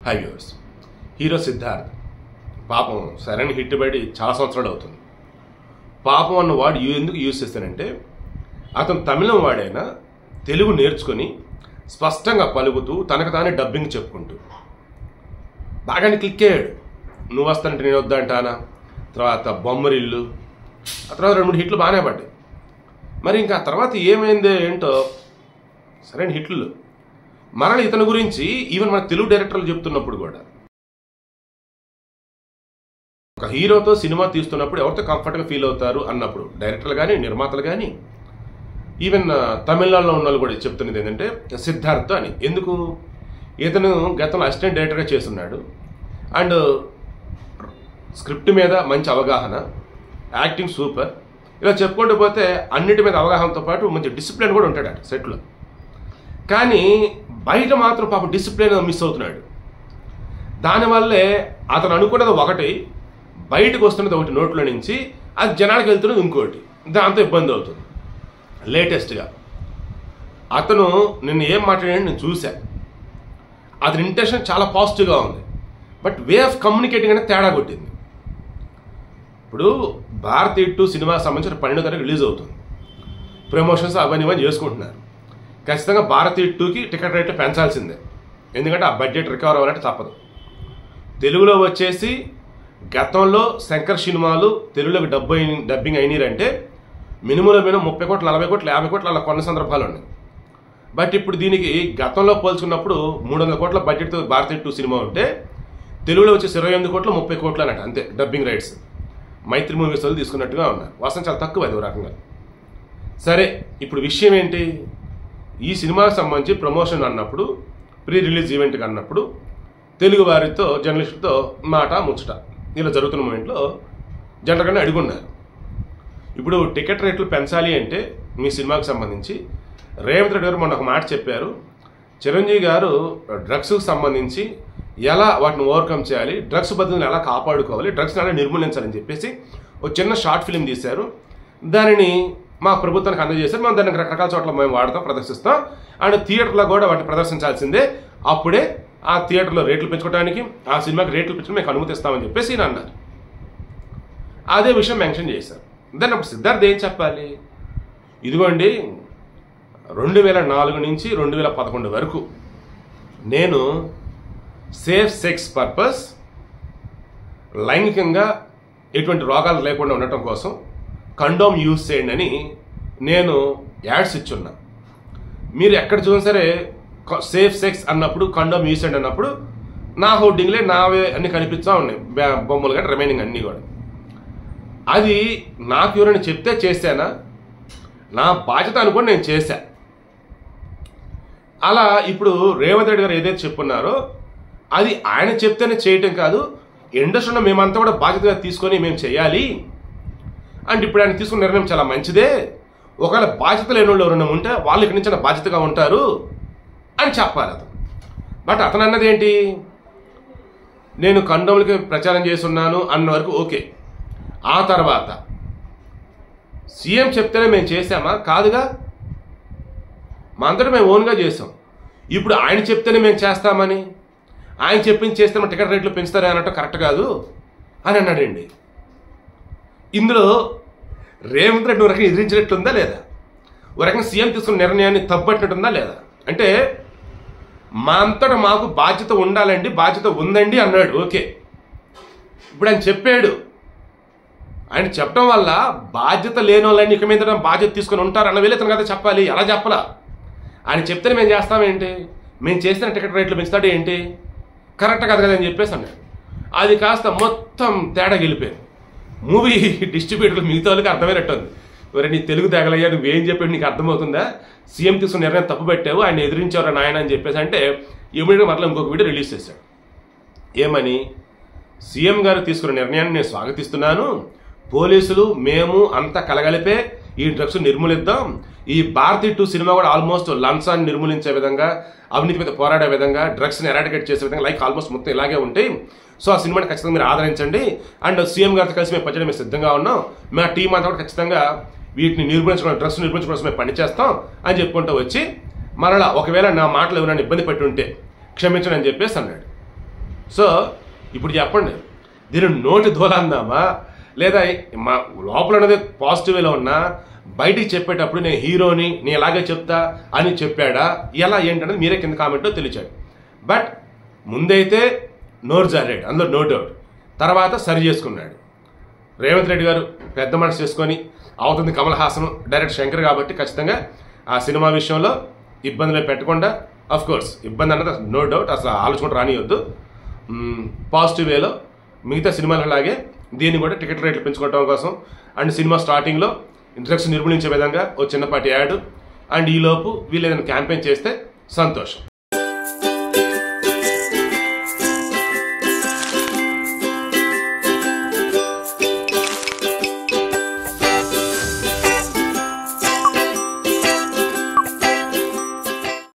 high viewers hero Siddharth పాపం సరైన hit బయట చాలా సంవత్సరాలు అవుతుంది పాపం అన్న వాడు యూ- ఎందుకు యూజ్ చేస్తానంటే అతను తమిళం వాడైనా తెలుగు నేర్చుకొని స్పష్టంగా పలుకుతూ తనకు తానే డబ్బింగ్ చెప్పుకుంటూ బాగానే క్లిక్ అయ్యాడు నువ్వు వస్తానంటే నేను వద్దంటానా తర్వాత బొమ్మరిల్లు ఆ తర్వాత రెండు మూడు హిట్లు బాగానే పడ్డాయి మరి ఇంకా ఆ తర్వాత ఏమైంది ఏంటో సరైన హిట్లు మరల ఇతని గురించి ఈవెన్ మన తెలుగు డైరెక్టర్లు చెప్తున్నప్పుడు కూడా ఒక హీరోతో సినిమా తీస్తున్నప్పుడు ఎవరితో కంఫర్ట్గా ఫీల్ అవుతారు అన్నప్పుడు డైరెక్టర్లు కానీ నిర్మాతలు కానీ ఈవెన్ ఆ, తమిళనాడులో ఉన్న వాళ్ళు కూడా చెప్తున్నది ఏంటంటే సిద్ధార్థ్ అని ఎందుకు ఇతను గతంలో అసిస్టెంట్ డైరెక్టర్గా చేస్తున్నాడు అండ్ స్క్రిప్ట్ మీద మంచి అవగాహన యాక్టింగ్ సూపర్ ఇలా చెప్పుకుంటూ పోతే అన్నిటి మీద అవగాహనతో పాటు మంచి డిసిప్లిన్ కూడా ఉంటాడు అటు సెట్లో కానీ బయట మాత్రం పాపం డిసిప్లిన్ మిస్ అవుతున్నాడు దానివల్లే అతను అనుకున్నది ఒకటి బయటకు వస్తున్నది ఒకటి నోట్లో నుంచి అది జనానికి వెళ్తున్నది ఇంకోటి దాంతో ఇబ్బంది అవుతుంది లేటెస్ట్గా అతను నిన్న ఏం మాట్లాడాడు నేను చూశా అతని ఇంటెన్షన్ చాలా పాజిటివ్గా ఉంది బట్ వే ఆఫ్ కమ్యూనికేటింగ్ అనేది తేడా కొట్టింది ఇప్పుడు భారత్ టూ సినిమా సంబంధించిన పన్నెండో తారీఖు రిలీజ్ అవుతుంది ప్రమోషన్స్ అవన్నీ ఇవన్నీ చేసుకుంటున్నారు ఖచ్చితంగా భారత్ టూకి టికెట్ రేట్లు పెంచాల్సిందే ఎందుకంటే ఆ బడ్జెట్ రికవర్ అవ్వాలంటే తప్పదు తెలుగులో వచ్చేసి గతంలో శంకర్ సినిమాలు తెలుగులోకి డబ్బు అయిన- డబ్బింగ్ అయినారంటే మినిమంలో మినిమం ముప్పై కోట్లు నలభై కోట్లు యాభై కోట్లు అలా కొన్ని సందర్భాలు ఉన్నాయి బట్ ఇప్పుడు దీనికి గతంలో పోల్చుకున్నప్పుడు మూడు వందల కోట్ల బడ్జెట్తో భారతీయ టూ సినిమా ఉంటే తెలుగులో వచ్చేసి ఇరవై ఎనిమిది కోట్లు ముప్పై కోట్లు అన్నట్టు అంతే డబ్బింగ్ రైట్స్ మైత్రి మూవీస్ వాళ్ళు తీసుకున్నట్టుగా ఉన్నారు వాస్తవం చాలా తక్కువ అది ఓ రకంగా సరే ఇప్పుడు విషయం ఏంటి ఈ సినిమాకి సంబంధించి ప్రమోషన్ అన్నప్పుడు ప్రీ రిలీజ్ ఈవెంట్కి అన్నప్పుడు తెలుగు వారితో జర్నలిస్టులతో మాట ముచ్చట ఇలా జరుగుతున్న మూమెంట్లో జనరల్గానే అడుగున్నారు ఇప్పుడు టికెట్ రేట్లు పెంచాలి అంటే మీ సినిమాకి సంబంధించి రేవంత్ రెడ్డి గారు మొన్న ఒక మాట చెప్పారు చిరంజీవి గారు డ్రగ్స్కి సంబంధించి ఎలా వాటిని ఓవర్కమ్ చేయాలి డ్రగ్స్ బదులు ఎలా కాపాడుకోవాలి డ్రగ్స్ని ఎలా నిర్మూలించాలని చెప్పేసి ఒక చిన్న షార్ట్ ఫిల్మ్ తీశారు దానిని మా ప్రభుత్వానికి అందజేశారు మేము దాన్ని రకరకాల చోట్ల మేము వాడతాం ప్రదర్శిస్తాం అండ్ థియేటర్లో కూడా వాటిని ప్రదర్శించాల్సిందే అప్పుడే ఆ థియేటర్లో రేట్లు పెంచుకోవడానికి ఆ సినిమాకి రేట్లు పెంచడం మీకు అనుమతిస్తామని చెప్పేసి ఈయన అన్నారు అదే విషయం మెన్షన్ చేశారు దాన్ని అప్పుడు సిద్ధార్థ్ ఏం చెప్పాలి ఇదిగోండి రెండు వేల నాలుగు నుంచి రెండు వేల పదకొండు వరకు నేను సేఫ్ సెక్స్ పర్పస్ లైంగికంగా ఎటువంటి రోగాలు లేకుండా ఉండటం కోసం కండోమ్ యూజ్ చేయండి అని నేను యాడ్స్ ఇచ్చున్నా మీరు ఎక్కడ చూసినా సరే సేఫ్ సెక్స్ అన్నప్పుడు కండోమ్ యూజ్ చేయండి అన్నప్పుడు నా హోర్డింగ్లే నావే అన్ని కనిపిస్తూ ఉన్నాయి బ్యా- బొమ్మలు కానీ రిమైనింగ్ అన్నీ కూడా అది నాకు ఎవరైనా చెప్తే చేశానా నా బాధ్యత అనుకొని నేను చేశా అలా ఇప్పుడు రేవంత్ రెడ్డి గారు ఏదైతే చెప్పున్నారో అది ఆయన చెప్తేనే చేయటం కాదు ఇండస్ట్రీలో మేమంతా కూడా బాధ్యతగా తీసుకొని మేము చేయాలి అండ్ ఇప్పుడు ఆయన తీసుకున్న నిర్ణయం చాలా మంచిదే ఒకవేళ బాధ్యత లేని వాళ్ళు ఎవరైనా ఉంటే వాళ్ళు ఇక్కడి నుంచి బాధ్యతగా ఉంటారు అని చెప్పాలి అతను బట్ అతను అన్నది ఏంటి నేను కండోములకి ప్రచారం చేస్తున్నాను అన్న వరకు ఓకే ఆ తర్వాత సీఎం చెప్తేనే మేము చేసామా కాదుగా మా అంతటా మేము ఓన్గా చేసాం ఇప్పుడు ఆయన చెప్తేనే మేము చేస్తామని ఆయన చెప్పింది చేస్తే మన టికెట్ రేట్లు పెంచుతారే అన్నట్టు కరెక్ట్ కాదు అని అన్నాడండి ఇందులో రేవంత్ రెడ్డి ఒక రకంగా ఎదిరించినట్టుందా లేదా ఒక రకంగా సీఎం తీసుకున్న నిర్ణయాన్ని తప్పట్టినట్టుందా లేదా అంటే మా అంతటా మాకు బాధ్యత ఉండాలండి బాధ్యత ఉందండి అన్నాడు ఓకే ఇప్పుడు ఆయన చెప్పాడు ఆయన చెప్పడం వల్ల బాధ్యత లేని వాళ్ళని ఇక మీద బాధ్యత తీసుకొని ఉంటారు అన్న వేళ ఇతను కదా చెప్పాలి ఎలా చెప్పలా ఆయన చెప్తేనే మేము చేస్తామేంటి మేము చేసిన టికెట్ రేట్లు పెంచుతాడు ఏంటి కరెక్ట్ కాదు కదా అని చెప్పేసి అన్నాడు అది కాస్త మొత్తం తేడా గెలిపోయింది మూవీ డిస్ట్రిబ్యూటర్లు మిగతా వాళ్ళకి అర్థమైనట్టుంది మరి నీ తెలుగు తగలయ్యా నువ్వేం చెప్పాడు నీకు అర్థమవుతుందా సీఎం తీసుకున్న నిర్ణయం తప్పు పెట్టావు ఆయన ఎదిరించారు నాయన అని చెప్పేసి అంటే ఇమీడియట్గా మరలా ఇంకొక వీడియో రిలీజ్ చేశాడు ఏమని సీఎం గారు తీసుకున్న నిర్ణయాన్ని నేను స్వాగతిస్తున్నాను పోలీసులు మేము అంతా కలగలిపే ఈ డ్రగ్స్ నిర్మూలిద్దాం ఈ భారతీ టూ సినిమా కూడా ఆల్మోస్ట్ లంచాన్ని నిర్మూలించే విధంగా అవినీతి మీద పోరాడే విధంగా డ్రగ్స్ని ఎరాడికేట్ చేసే విధంగా లైక్ ఆల్మోస్ట్ మొత్తం ఇలాగే ఉంటాయి సో ఆ సినిమాని ఖచ్చితంగా మీరు ఆదరించండి అండ్ సీఎం గారితో కలిసి మేము పనిచేయడం మేము సిద్ధంగా ఉన్నాం మా టీం అంతా కూడా ఖచ్చితంగా వీటిని నిర్మూలించుకోవడం డ్రగ్స్ నిర్మూలించుకోవడం కోసం మేము పనిచేస్తాం అని చెప్పుకుంటూ వచ్చి మరలా ఒకవేళ నా మాటలు ఎవరైనా ఇబ్బంది పెట్టుంటే క్షమించండి అని చెప్పేసి అన్నాడు సో ఇప్పుడు చెప్పండి దీని నోటి దూలందామా లేదా మా లోపల ఉన్నది పాజిటివ్ వేలో ఉన్నా బయటికి చెప్పేటప్పుడు నేను హీరోని నేను ఎలాగే చెప్తా అని చెప్పాడా ఎలా ఏంటనేది మీరే కింద కామెంట్లో తెలిచాడు బట్ ముందైతే నోరు జారాడు అందులో నో డౌట్ తర్వాత సరి చేసుకున్నాడు రేవంత్ రెడ్డి గారు పెద్ద మనసు చేసుకొని అవుతుంది కమల్ హాసన్ డైరెక్ట్ శంకర్ కాబట్టి ఖచ్చితంగా ఆ సినిమా విషయంలో ఇబ్బందులు పెట్టకుండా అఫ్ కోర్స్ ఇబ్బంది అన్నది నో డౌట్ అసలు ఆలోచన రానియొద్దు పాజిటివ్ వేలో మిగతా సినిమాలలాగే దీన్ని కూడా టికెట్ రేట్లు పెంచుకోవడం కోసం అండ్ సినిమా స్టార్టింగ్లో ఇంట్రడక్షన్ నిర్మూలించే విధంగా ఓ చిన్నపాటి యాడ్ అండ్ ఈలోపు వీళ్ళు ఏదైనా క్యాంపెయిన్ చేస్తే సంతోషం